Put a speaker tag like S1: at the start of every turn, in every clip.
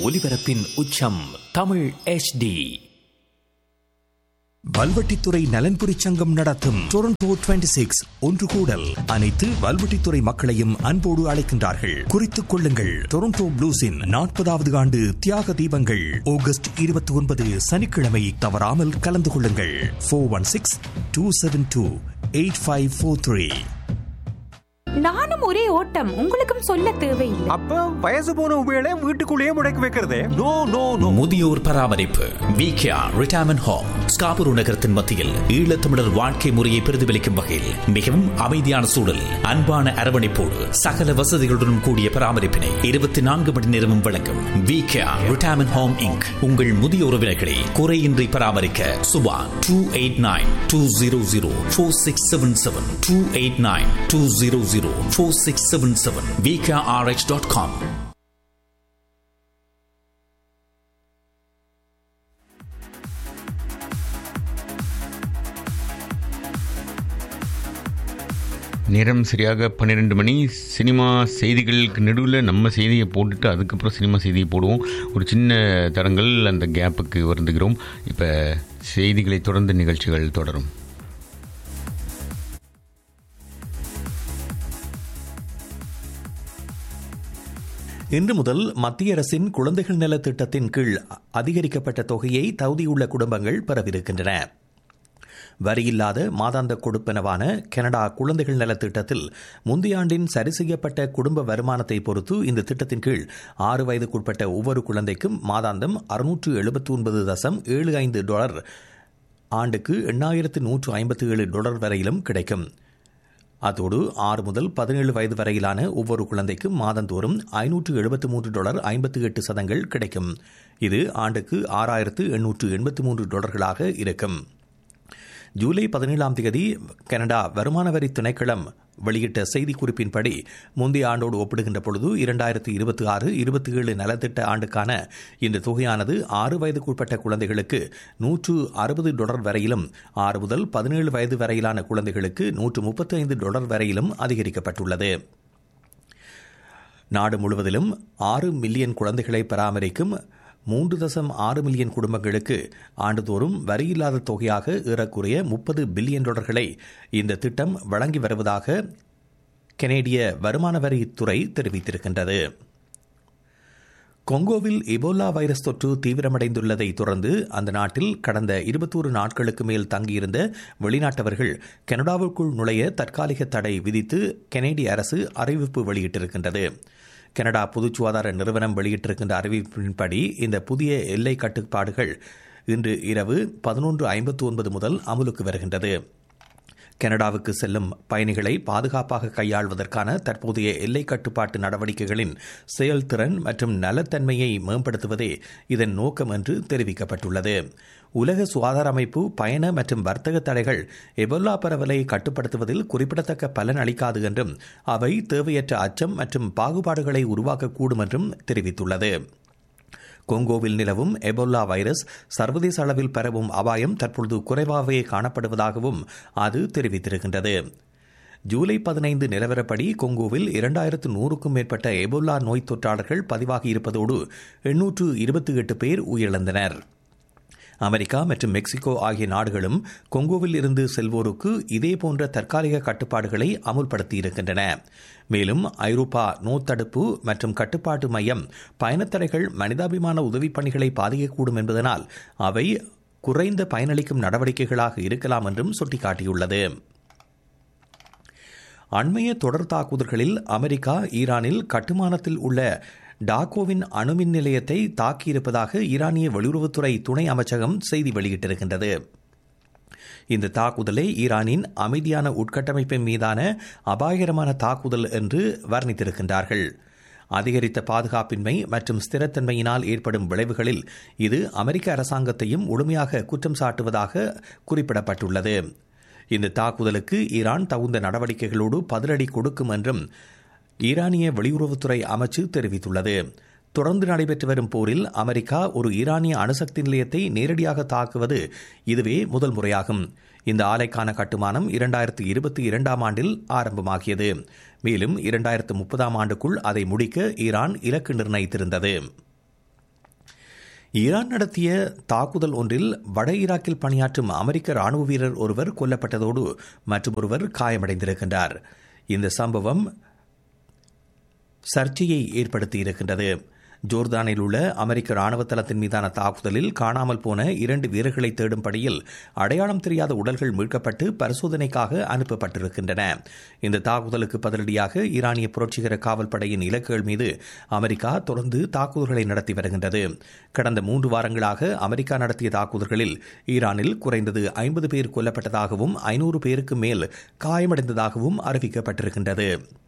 S1: ஒலிபரப்பின் உச்சம் தமிழ் HD
S2: வல்வெட்டித்துறை நலன்புரி சங்கம் நடத்தும் டொரண்டோ 26 சிக்ஸ் ஒன்று கூடல் அனைத்து வல்வெட்டித்துறை மக்களையும் அன்போடு அழைக்கின்றார்கள் குறித்துக் கொள்ளுங்கள் டொரண்டோ ப்ளூஸின் நாற்பதாவது ஆண்டு தியாக தீபங்கள் ஆகஸ்ட் இருபத்தி ஒன்பது சனிக்கிழமை தவறாமல் கலந்து கொள்ளுங்கள் four one six two seven two eight five four three
S3: நானும் ஒரே ஓட்டம் உங்களுக்கும் சொல்ல தேவையில்லை
S4: அப்ப வயசு போன உபயோக வீட்டுக்குள்ளேயே முடக்கி வைக்கிறதே நோ நோ நோ
S1: முதியோர் பராமரிப்பு விகேஆர் ரிட்டையர்மெண்ட் ஹோம் ஸ்காபூர் நகரத்தின் மத்தியில் ஈழத்தமிழர் வாழ்க்கை முறையை பிரதிபலிக்கும் வகையில் மிகவும் அமைதியான சூழல் அன்பான அரவணைப்போடு சகல வசதிகளுடன் கூடிய பராமரிப்பினை இருபத்தி நான்கு மணி நேரமும் வழங்கும் விகேஆர் ரிட்டையர்மெண்ட் ஹோம் இங்க் உங்கள் முதிய உறவினர்களை குறையின்றி பராமரிக்க Subha two eight nine two zero zero four six seven seven two eight nine two zero zero four six seven seven VKRH dot com
S5: நேரம் சரியாக பன்னிரெண்டு மணி சினிமா செய்திகளுக்கு நடுவில் நம்ம செய்தியை போட்டுட்டு அதுக்கப்புறம் சினிமா செய்தியை போடுவோம் ஒரு சின்ன தடங்கள் அந்த கேப்புக்கு வருந்துகிறோம் இப்போ செய்திகளை தொடர்ந்து நிகழ்ச்சிகள் தொடரும்
S2: இன்று முதல் மத்திய அரசின் குழந்தைகள் நல திட்டத்தின் கீழ் அதிகரிக்கப்பட்ட தொகையை தகுதியுள்ள குடும்பங்கள் பெறவிருக்கின்றன வரியில்லாத மாதாந்த கொடுப்பனவான கனடா குழந்தைகள் நல திட்டத்தில் முந்தைய ஆண்டின் சரி செய்யப்பட்ட குடும்ப வருமானத்தை பொறுத்து இந்த திட்டத்தின் கீழ் ஆறு வயதுக்குட்பட்ட ஒவ்வொரு குழந்தைக்கும் மாதாந்தம் அறுநூற்று எழுபத்தி ஒன்பது தசம் ஏழு ஐந்து டாலர் ஆண்டுக்கு எண்ணாயிரத்து நூற்று ஐம்பத்தி ஏழு டாலர் வரையிலும் கிடைக்கும் அதோடு ஆறு முதல் பதினேழு வயது வரையிலான ஒவ்வொரு குழந்தைக்கும் மாதந்தோறும் ஐநூற்று எழுபத்தி மூன்று டாலர் ஐம்பத்தி எட்டு சதங்கள் கிடைக்கும் இது ஆண்டுக்கு ஆறாயிரத்து எண்ணூற்று எண்பத்தி மூன்று டாலர்களாக இருக்கும் ஜூலை பதினேழாம் தேதி கனடா வருமான வரி திணைக்களம் வெளியிட்ட செய்திக்குறிப்பின்படி முந்தைய ஆண்டோடு ஒப்பிடுகின்ற பொழுது இரண்டாயிரத்து இருபத்தி ஆறு இருபத்தி ஏழு நலத்திட்ட ஆண்டுக்கான இந்த தொகையானது ஆறு வயதுக்குட்பட்ட குழந்தைகளுக்கு நூற்று அறுபது டாலர் வரையிலும் ஆறு முதல் பதினேழு வயது வரையிலான குழந்தைகளுக்கு நூற்று முப்பத்தி ஐந்து டாலர் வரையிலும் அதிகரிக்கப்பட்டுள்ளது நாடு முழுவதிலும் ஆறு மில்லியன் குழந்தைகளை பராமரிக்கும் மூன்று தசம் ஆறு மில்லியன் குடும்பங்களுக்கு ஆண்டுதோறும் வரியில்லாத தொகையாக ஏறக்குறைய முப்பது பில்லியன் டாலர்களை இந்த திட்டம் வழங்கி வருவதாக கனேடிய வருமான வரித்துறை தெரிவித்திருக்கின்றது கொங்கோவில் இபோலா வைரஸ் தொற்று தீவிரமடைந்துள்ளதை தொடர்ந்து அந்த நாட்டில் கடந்த இருபத்தோரு நாட்களுக்கு மேல் தங்கியிருந்த வெளிநாட்டவர்கள் கனடாவுக்குள் நுழைய தற்காலிக தடை விதித்து கனேடிய அரசு அறிவிப்பு வெளியிட்டிருக்கின்றது கனடா பொது சுகாதார நிறுவனம் வெளியிட்டிருக்கின்ற அறிவிப்பின்படி இந்த புதிய எல்லை கட்டுப்பாடுகள் இன்று இரவு பதினொன்று ஐம்பத்து ஒன்பது முதல் அமலுக்கு வருகின்றது கனடாவுக்கு செல்லும் பயணிகளை பாதுகாப்பாக கையாள்வதற்கான தற்போதைய எல்லை கட்டுப்பாட்டு நடவடிக்கைகளின் செயல்திறன் மற்றும் நலத்தன்மையை மேம்படுத்துவதே இதன் நோக்கம் என்று தெரிவிக்கப்பட்டுள்ளது உலக சுகாதார அமைப்பு பயண மற்றும் வர்த்தக தடைகள் எபோலா பரவலை கட்டுப்படுத்துவதில் குறிப்பிடத்தக்க பலன் அளிக்காது என்றும் அவை தேவையற்ற அச்சம் மற்றும் பாகுபாடுகளை உருவாக்கக்கூடும் என்றும் தெரிவித்துள்ளது கொங்கோவில் நிலவும் எபோலா வைரஸ் சர்வதேச அளவில் பரவும் அபாயம் தற்பொழுது குறைவாகவே காணப்படுவதாகவும் அது தெரிவித்திருக்கின்றது ஜூலை பதினைந்து நிலவரப்படி கொங்கோவில் இரண்டாயிரத்து நூறுக்கும் மேற்பட்ட எபோலா நோய் தொற்றாளர்கள் பதிவாகி இருப்பதோடு எண்ணூற்று இருபத்தி எட்டு பேர் உயிரிழந்தனர் அமெரிக்கா மற்றும் மெக்சிகோ ஆகிய நாடுகளும் கொங்கோவில் இருந்து செல்வோருக்கு இதேபோன்ற தற்காலிக கட்டுப்பாடுகளை அமுல்படுத்தியிருக்கின்றன மேலும் ஐரோப்பா நோய் தடுப்பு மற்றும் கட்டுப்பாட்டு மையம் பயணத்தடைகள் மனிதாபிமான உதவிப் பணிகளை பாதிக்கக்கூடும் என்பதனால் அவை குறைந்த பயனளிக்கும் நடவடிக்கைகளாக இருக்கலாம் என்றும் சுட்டிக்காட்டியுள்ளது அண்மைய தொடர் தாக்குதல்களில் அமெரிக்கா ஈரானில் கட்டுமானத்தில் உள்ள டாக்கோவின் அணுமின் நிலையத்தை தாக்கியிருப்பதாக ஈரானிய வெளியுறவுத்துறை துணை அமைச்சகம் செய்தி வெளியிட்டிருக்கின்றது இந்த தாக்குதலை ஈரானின் அமைதியான உட்கட்டமைப்பின் மீதான அபாயகரமான தாக்குதல் என்று வர்ணித்திருக்கின்றார்கள் அதிகரித்த பாதுகாப்பின்மை மற்றும் ஸ்திரத்தன்மையினால் ஏற்படும் விளைவுகளில் இது அமெரிக்க அரசாங்கத்தையும் முழுமையாக குற்றம் சாட்டுவதாக குறிப்பிடப்பட்டுள்ளது இந்த தாக்குதலுக்கு ஈரான் தகுந்த நடவடிக்கைகளோடு பதிலடி கொடுக்கும் என்றும் ஈரானிய வெளியுறவுத்துறை அமைச்சு தெரிவித்துள்ளது தொடர்ந்து நடைபெற்று வரும் போரில் அமெரிக்கா ஒரு ஈரானிய அணுசக்தி நிலையத்தை நேரடியாக தாக்குவது இதுவே முதல் முறையாகும் இந்த ஆலைக்கான கட்டுமானம் இரண்டாயிரத்து இருபத்தி இரண்டாம் ஆண்டில் ஆரம்பமாகியது மேலும் இரண்டாயிரத்து முப்பதாம் ஆண்டுக்குள் அதை முடிக்க ஈரான் இலக்கு நிர்ணயித்திருந்தது ஈரான் நடத்திய தாக்குதல் ஒன்றில் வட ஈராக்கில் பணியாற்றும் அமெரிக்க ராணுவ வீரர் ஒருவர் கொல்லப்பட்டதோடு மற்றொருவர் காயமடைந்திருக்கின்றார் இந்த சம்பவம் சர்ச்சையை ஏற்படுத்தியிருக்கின்றது ஜோர்தானில் உள்ள அமெரிக்க ராணுவ தளத்தின் மீதான தாக்குதலில் காணாமல் போன இரண்டு வீரர்களை தேடும் பணியில் அடையாளம் தெரியாத உடல்கள் மீட்கப்பட்டு பரிசோதனைக்காக அனுப்பப்பட்டிருக்கின்றன இந்த தாக்குதலுக்கு பதிலடியாக ஈரானிய புரட்சிகர காவல் படையின் இலக்குகள் மீது அமெரிக்கா தொடர்ந்து தாக்குதல்களை நடத்தி வருகின்றது கடந்த மூன்று வாரங்களாக அமெரிக்கா நடத்திய தாக்குதல்களில் ஈரானில் குறைந்தது ஐம்பது பேர் கொல்லப்பட்டதாகவும் ஐநூறு பேருக்கு மேல் காயமடைந்ததாகவும் அறிவிக்கப்பட்டிருக்கின்றது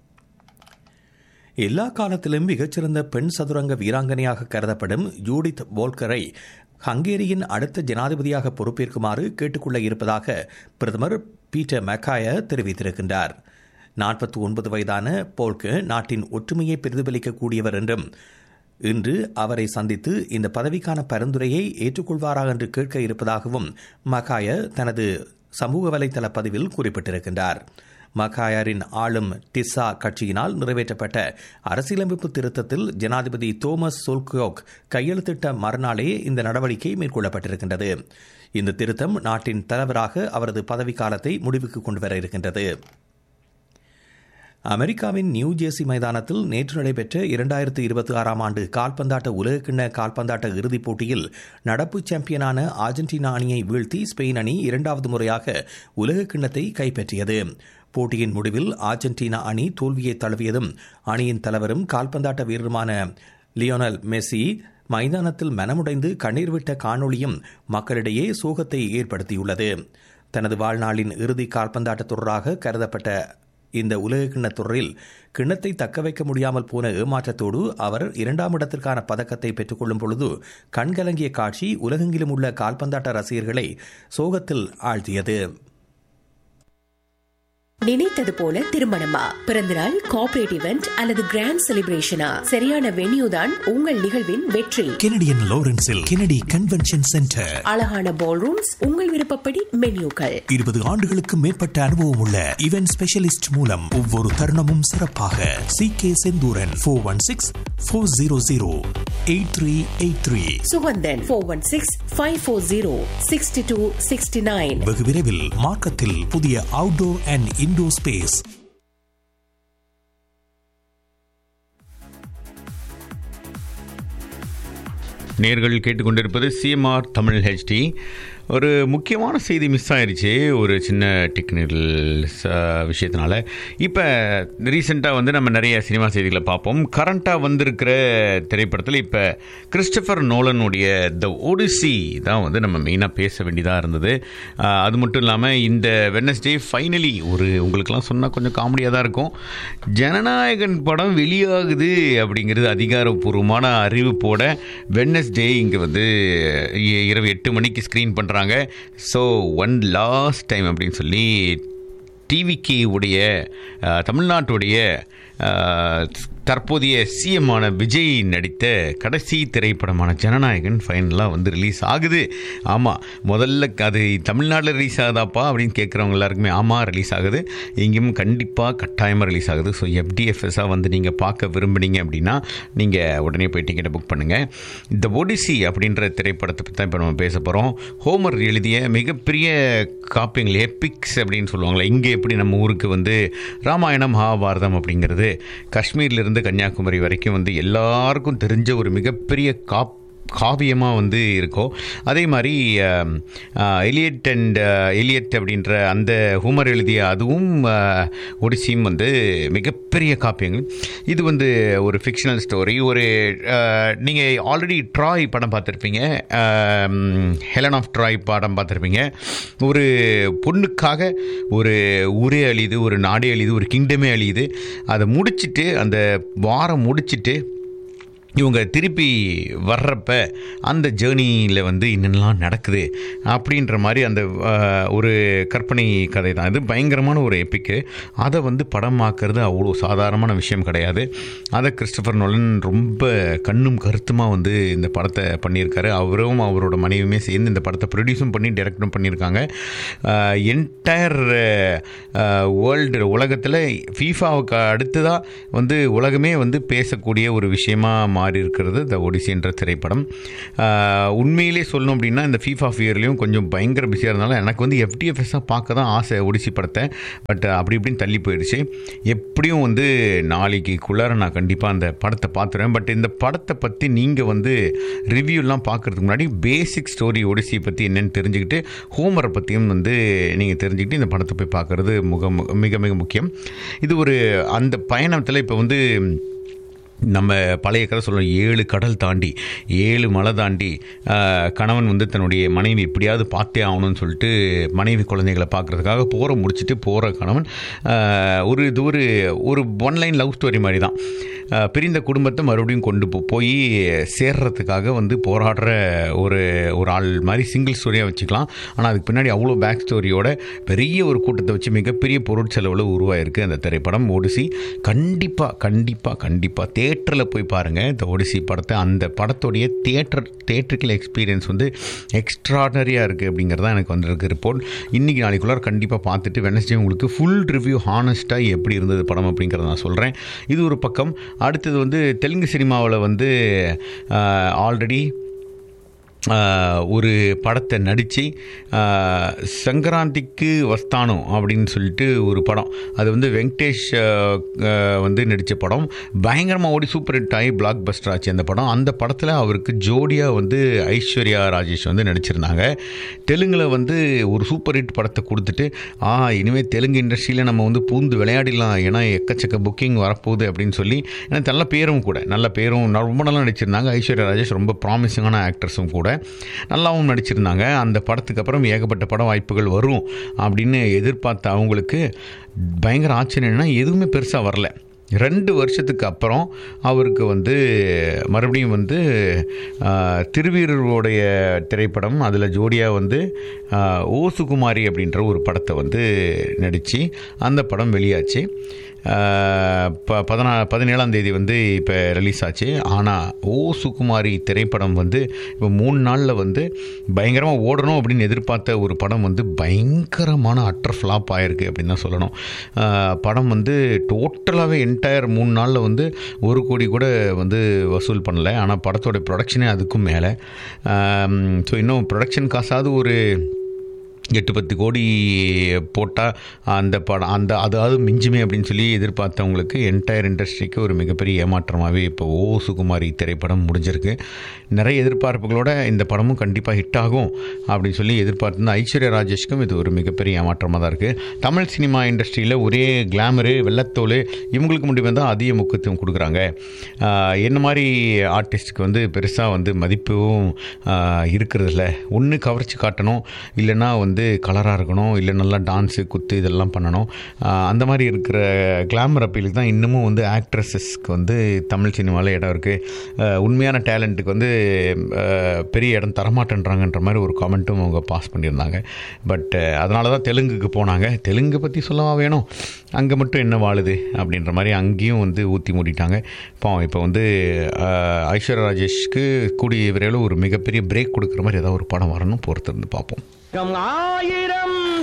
S2: எல்லா காலத்திலும் மிகச்சிறந்த பெண் சதுரங்க வீராங்கனையாக கருதப்படும் ஜூடித் போல்கரை ஹங்கேரியின் அடுத்த ஜனாதிபதியாக பொறுப்பேற்குமாறு கேட்டுக்கொள்ள இருப்பதாக பிரதமர் பீட்டர் மெக்காய தெரிவித்திருக்கின்றார் நாற்பத்தி ஒன்பது வயதான போல்க்கு நாட்டின் ஒற்றுமையை பிரதிபலிக்கக்கூடியவர் என்றும் இன்று அவரை சந்தித்து இந்த பதவிக்கான பரிந்துரையை ஏற்றுக்கொள்வாரா என்று கேட்க இருப்பதாகவும் மகாய தனது சமூக வலைதள பதிவில் குறிப்பிட்டிருக்கின்றார் மகாயரின் ஆளும் டிஸ்ஸா கட்சியினால் நிறைவேற்றப்பட்ட அரசியலமைப்பு திருத்தத்தில் ஜனாதிபதி தோமஸ் சோல்கோக் கையெழுத்திட்ட மறுநாளே இந்த நடவடிக்கை மேற்கொள்ளப்பட்டிருக்கின்றது இந்த திருத்தம் நாட்டின் தலைவராக அவரது பதவிக்காலத்தை முடிவுக்கு கொண்டுவர இருக்கின்றது அமெரிக்காவின் நியூ ஜெர்சி மைதானத்தில் நேற்று நடைபெற்ற இரண்டாயிரத்து இருபத்தி ஆறாம் ஆண்டு கால்பந்தாட்ட உலகக்கிண்ண கால்பந்தாட்ட இறுதிப் போட்டியில் நடப்பு சாம்பியனான அர்ஜென்டினா அணியை வீழ்த்தி ஸ்பெயின் அணி இரண்டாவது முறையாக உலக கிண்ணத்தை கைப்பற்றியது போட்டியின் முடிவில் அர்ஜென்டினா அணி தோல்வியை தழுவியதும் அணியின் தலைவரும் கால்பந்தாட்ட வீரருமான லியோனல் மெஸ்ஸி மைதானத்தில் மனமுடைந்து கண்ணீர் விட்ட காணொளியும் மக்களிடையே சோகத்தை ஏற்படுத்தியுள்ளது தனது வாழ்நாளின் இறுதி கால்பந்தாட்ட தொடராக கருதப்பட்ட இந்த உலக கிண்ண தொடரில் கிண்ணத்தை தக்க வைக்க முடியாமல் போன ஏமாற்றத்தோடு அவர் இரண்டாம் இடத்திற்கான பதக்கத்தை பெற்றுக்கொள்ளும் பொழுது கண்கலங்கிய காட்சி உலகெங்கிலும் உள்ள கால்பந்தாட்ட ரசிகர்களை சோகத்தில் ஆழ்த்தியது
S6: நினைத்தது போல திருமணமா பிறந்தநாள் கார்ப்பரேட் இவெண்ட் அல்லது கிராண்ட் செலிப்ரேஷனா சரியான வென்யூ தான் உங்கள் நிகழ்வின் வெற்றி
S7: கெனடியன் லாரன்ஸில் கெனடி கன்வென்ஷன் சென்டர்
S6: அழகான பால் ரூம்ஸ் உங்கள் விருப்பப்படி மென்யூக்கள்
S7: இருபது ஆண்டுகளுக்கு மேற்பட்ட அனுபவம் உள்ள இவென்ட் ஸ்பெஷலிஸ்ட் மூலம் ஒவ்வொரு தருணமும் சிறப்பாக C K Senthuran four one six four zero zero eight three eight three
S6: Suganthan four one six five four zero sixty two sixty nine
S7: வெகு விரைவில் மார்க்கத்தில் புதிய அவுட்டோர் அண்ட் இன்டோர் ஸ்பேஸ்
S5: நேர்கள் கேட்டுக்கொண்டிருப்பது சிஎம்ஆர் தமிழ் ஹெச்டி ஒரு முக்கியமான செய்தி மிஸ் ஆயிருச்சு ஒரு சின்ன டெக்னிக்கல் விஷயத்தினால இப்போ ரீசெண்டாக வந்து நம்ம நிறைய சினிமா செய்திகளை பார்ப்போம் கரண்ட்டாக வந்திருக்கிற திரைப்படத்தில் இப்போ கிறிஸ்டபர் நோலனுடைய த ஒடிசி தான் வந்து நம்ம மெயினாக பேச வேண்டியதாக இருந்தது அஹ், அது மட்டும் இல்லாமல் இந்த வெனஸ்டே ஃபைனலி ஒரு உங்களுக்கெல்லாம் சொன்னால் கொஞ்சம் காமெடியாக தான் இருக்கும் ஜனநாயகன் படம் வெளியாகுது அப்படிங்கிறது அதிகாரப்பூர்வமான அறிவிப்போட வெனஸ்டே இங்கே வந்து இ- இரவு எட்டு மணிக்கு ஸ்க்ரீன் பண்ணுறாங்க ஸோ ஒன் லாஸ்ட் டைம் அப்படின்னு சொல்லி டிவிக்கு உடைய அஹ், தமிழ்நாட்டுடைய அஹ், தற்போதைய சிஎம்மான விஜய் நடித்த கடைசி திரைப்படமான ஜனநாயகன் ஃபைனலாக வந்து ரிலீஸ் ஆகுது ஆமாம் முதல்ல அது தமிழ்நாட்டில் ரிலீஸ் ஆகுதாப்பா அப்படின்னு கேட்குறவங்க எல்லாருக்குமே ஆமாம் ரிலீஸ் ஆகுது இங்கேயும் கண்டிப்பாக கட்டாயமாக ரிலீஸ் ஆகுது ஸோ எஃப்டிஎஃப்எஸ்ஸாக வந்து நீங்கள் பார்க்க விரும்புனீங்க அப்படின்னா நீங்கள் உடனே போய் டிக்கெட்டை புக் பண்ணுங்கள் இந்த ஒடிசி அப்படின்ற திரைப்படத்தை பற்றி தான் இப்போ நம்ம பேச போகிறோம் ஹோமர் எழுதிய மிகப்பெரிய காப்பியங்கள் எபிக்ஸ் அப்படின்னு சொல்லுவாங்களே இங்கே எப்படி நம்ம ஊருக்கு வந்து ராமாயணம் மகாபாரதம் அப்படிங்கிறது காஷ்மீர்லேருந்து கன்னியாகுமரி வரைக்கும் வந்து எல்லாருக்கும் தெரிஞ்ச ஒரு மிகப்பெரிய காப் காவியமாக வந்து இருக்கும் அதே மாதிரி எலியட் அண்ட் எலியட் அப்படின்ற அந்த ஹூமர் எழுதிய அதுவும் அஹ், ஒடிசியும் வந்து மிகப்பெரிய காப்பியங்கள் இது வந்து ஒரு ஃபிக்ஷனல் ஸ்டோரி ஒரு நீங்கள் ஆல்ரெடி ட்ராய் படம் பார்த்துருப்பீங்க ஹெலன் ஆஃப் ட்ராய் படம் பார்த்துருப்பீங்க ஒரு பொண்ணுக்காக ஒரு ஊரே அழியுது ஒரு நாடே அழியுது ஒரு கிங்டமே அழியுது அதை முடிச்சிட்டு அந்த வாரம் முடிச்சிட்டு இவங்க திருப்பி வர்றப்ப அந்த ஜேர்னியில் வந்து என்னென்னலாம் நடக்குது அப்படின்ற மாதிரி அந்த அஹ், ஒரு கற்பனை கதை தான் இது பயங்கரமான ஒரு எப்பிக்கு அதை வந்து படமாக்குறது அவ்வளோ சாதாரணமான விஷயம் கிடையாது அதை கிறிஸ்டபர் நோலன் ரொம்ப கண்ணும் கருத்துமாக வந்து இந்த படத்தை பண்ணியிருக்காரு அவரும் அவரோட மனைவியுமே சேர்ந்து இந்த படத்தை ப்ரொடியூஸும் பண்ணி டைரக்டும் பண்ணியிருக்காங்க என்டையர் வேர்ல்டு உலகத்தில் ஃபீஃபாவுக்கு அடுத்ததாக வந்து உலகமே வந்து பேசக்கூடிய ஒரு விஷயமா மாறி இருக்கிறது த ஒடிசி என்ற திரைப்படம் ஆஹ், உண்மையிலே சொல்லணும் அப்படின்னா இந்த ஃபீஃபா ஃபியர்லேயும் கொஞ்சம் பயங்கர பிஸியாக இருந்தாலும் எனக்கு வந்து எஃப்டிஎஃப்எஸ்ஸாக பார்க்க தான் ஆசை ஒடிசி படத்தை பட் அப்படி இப்படின்னு தள்ளி போயிடுச்சு எப்படியும் வந்து நாளைக்குள்ளார நான் கண்டிப்பாக அந்த படத்தை பார்த்துருவேன் பட் இந்த படத்தை பற்றி நீங்கள் வந்து ரிவ்யூலாம் பார்க்குறதுக்கு முன்னாடி பேசிக் ஸ்டோரி ஒடிசியை பற்றி என்னென்னு தெரிஞ்சுக்கிட்டு ஹோமரை பற்றியும் வந்து நீங்கள் தெரிஞ்சுக்கிட்டு இந்த படத்தை போய் பார்க்குறது முக மிக மிக முக்கியம் இது ஒரு அந்த பயணத்தில் இப்போ வந்து நம்ம பழைய கதை சொல்கிறோம் ஏழு கடல் தாண்டி ஏழு மலை தாண்டி ஆஹ், கணவன் வந்து தன்னுடைய மனைவி எப்படியாவது பார்த்தே ஆகணும்னு சொல்லிட்டு மனைவி குழந்தைகளை பார்க்குறதுக்காக போகிற முடிச்சுட்டு போகிற கணவன் ஆஹ், ஒரு இது ஒரு ஒரு ஒன்லைன் லவ் ஸ்டோரி மாதிரி தான் ஆஹ், பிரிந்த குடும்பத்தை மறுபடியும் கொண்டு போ- போய் சேர்றதுக்காக வந்து போராடுற ஒரு ஒரு ஆள் மாதிரி சிங்கிள் ஸ்டோரியாக வச்சுக்கலாம் ஆனால் அதுக்கு பின்னாடி அவ்வளோ பேக் ஸ்டோரியோட பெரிய ஒரு கூட்டத்தை வச்சு மிகப்பெரிய பொருட்செலவில் உருவாயிருக்கு அந்த திரைப்படம் ஒடிசி கண்டிப்பாக கண்டிப்பாக கண்டிப்பாக தேட்டரில் போய் பாருங்கள் இந்த ஒடிசி படத்தை அந்த படத்துடைய தேட்டர் தேட்டரிக்கல் எக்ஸ்பீரியன்ஸ் வந்து எக்ஸ்ட்ராடனரியாக இருக்குது அப்படிங்கிறது தான் எனக்கு வந்திருக்கு ரிப்போர்ட் இன்றைக்கி நாளைக்குள்ளார கண்டிப்பாக பார்த்துட்டு வெனஸ்டே உங்களுக்கு ஃபுல் ரிவ்யூ ஹானஸ்ட்டாக எப்படி இருந்தது படம் அப்படிங்கிறத நான் சொல்கிறேன் இது ஒரு பக்கம் அடுத்தது வந்து தெலுங்கு சினிமாவில் வந்து ஆல்ரெடி ஒரு படத்தை நடித்து சங்கராந்திக்கு வஸ்தானம் அப்படின்னு சொல்லிட்டு ஒரு படம் அது வந்து வெங்கடேஷ் ஆஹ், ஆஹ், வந்து நடித்த படம் பயங்கரமாக ஓடி சூப்பர் ஹிட் ஆகி பிளாக் பஸ்டர் ஆச்சு அந்த படம் அந்த படத்தில் அவருக்கு ஜோடியாக வந்து ஐஸ்வர்யா ராஜேஷ் வந்து நடிச்சிருந்தாங்க தெலுங்கில் வந்து ஒரு சூப்பர் ஹிட் படத்தை கொடுத்துட்டு ஆ இனிமேல் தெலுங்கு இண்டஸ்ட்ரியில் நம்ம வந்து பூந்து விளையாடிடலாம் ஏன்னா எக்கச்சக்க புக்கிங் வரப்போகுது அப்படின்னு சொல்லி எனக்கு நல்ல பேரும் கூட நல்ல பேரும் ந- ரொம்ப நல்லா நடிச்சிருந்தாங்க ஐஸ்வர்யா ராஜேஷ் ரொம்ப ப்ராமிசிங்கான ஆக்ட்ரஸும் கூட நல்லாவும் நடிச்சிருந்தாங்க அந்த படத்துக்கு அப்புறம் ஏகப்பட்ட பட வாய்ப்புகள் வரும் அப்படின்னு எதிர்பார்த்த அவங்களுக்கு பயங்கர ஆச்சரியம் என்னன்னா எதுவுமே பெருசாக வரல ரெண்டு வருஷத்துக்கு அப்புறம் அவருக்கு வந்து மறுபடியும் வந்து ஆஹ், திருவீரருடைய திரைப்படம் அதில் ஜோடியாக வந்து ஆஹ், ஓ சுகுமாரி அப்படின்ற ஒரு படத்தை வந்து நடித்து அந்த படம் வெளியாச்சு ஆஹ், ப பதினா பதினேழாம் தேதி வந்து இப்போ ரிலீஸ் ஆச்சு ஆனால் ஓ சுகுமாரி திரைப்படம் வந்து இப்போ மூணு நாளில் வந்து பயங்கரமாக ஓடணும் அப்படின்னு எதிர்பார்த்த ஒரு படம் வந்து பயங்கரமான அட்டர் ஃப்ளாப் ஆயிருக்கு அப்படின்னு தான் சொல்லணும் ஆஹ், படம் வந்து டோட்டலாகவே என்டையர் மூணு நாளில் வந்து ஒரு கோடி கூட வந்து வசூல் பண்ணல ஆனால் படத்தோட ப்ரொடக்ஷனே அதுக்கும் மேலே ஸோ இன்னும் ப்ரொடக்ஷன் காசாவது ஒரு எட்டு பத்து கோடி போட்டால் அந்த படம் அந்த அதாவது மிஞ்சுமே அப்படின்னு சொல்லி எதிர்பார்த்தவங்களுக்கு என்டையர் இண்டஸ்ட்ரிக்கு ஒரு மிகப்பெரிய ஏமாற்றமாகவே இப்போ ஓ சுகுமாரி திரைப்படம் முடிஞ்சிருக்கு நிறைய எதிர்பார்ப்புகளோட இந்த படமும் கண்டிப்பாக ஹிட் ஆகும் அப்படின்னு சொல்லி எதிர்பார்த்திருந்த ஐஸ்வர்யா ராஜேஷ்க்கும் இது ஒரு மிகப்பெரிய ஏமாற்றமாக தான் இருக்குது தமிழ் சினிமா இண்டஸ்ட்ரியில் ஒரே கிளாமரு வெள்ளத்தோல் இவங்களுக்கு மட்டுமே தான் அதிக முக்கியத்துவம் கொடுக்குறாங்க ஆஹ் என்ன மாதிரி ஆர்டிஸ்ட்டுக்கு வந்து பெருசாக வந்து மதிப்பும் ஆஹ் இருக்கிறதில்ல ஒன்று கவர்ச்சி காட்டணும் இல்லைன்னா வந்து கலராக இருக்கணும் இல்லை நல்லா டான்ஸு குத்து இதெல்லாம் பண்ணணும் ஆஹ் அந்த மாதிரி இருக்கிற கிளாமர் அப்பீலுக்கு தான் இன்னமும் வந்து ஆக்ட்ரஸஸ்க்கு வந்து தமிழ் சினிமாவில் இடம் இருக்குது உண்மையான டேலண்ட்டுக்கு வந்து ஆஹ் பெரிய இடம் தரமாட்டேன்றாங்கன்ற மாதிரி ஒரு காமெண்ட்டும் அவங்க பாஸ் பண்ணியிருந்தாங்க பட் அதனால தான் தெலுங்குக்கு போனாங்க தெலுங்கு பற்றி சொல்லவா வேணும் அங்கே மட்டும் என்ன வாழுது அப்படின்ற மாதிரி அங்கேயும் வந்து ஊற்றி மூடிட்டாங்க பாவம் இப்போ வந்து ஆஹ், ஐஸ்வர்யா ராஜேஷ்க்கு கூடிய விரைவில் ஒரு மிகப்பெரிய பிரேக் கொடுக்குற மாதிரி ஏதாவது ஒரு படம் வரணும் பொறுத்திருந்து பார்ப்போம்
S4: ஆயிரம்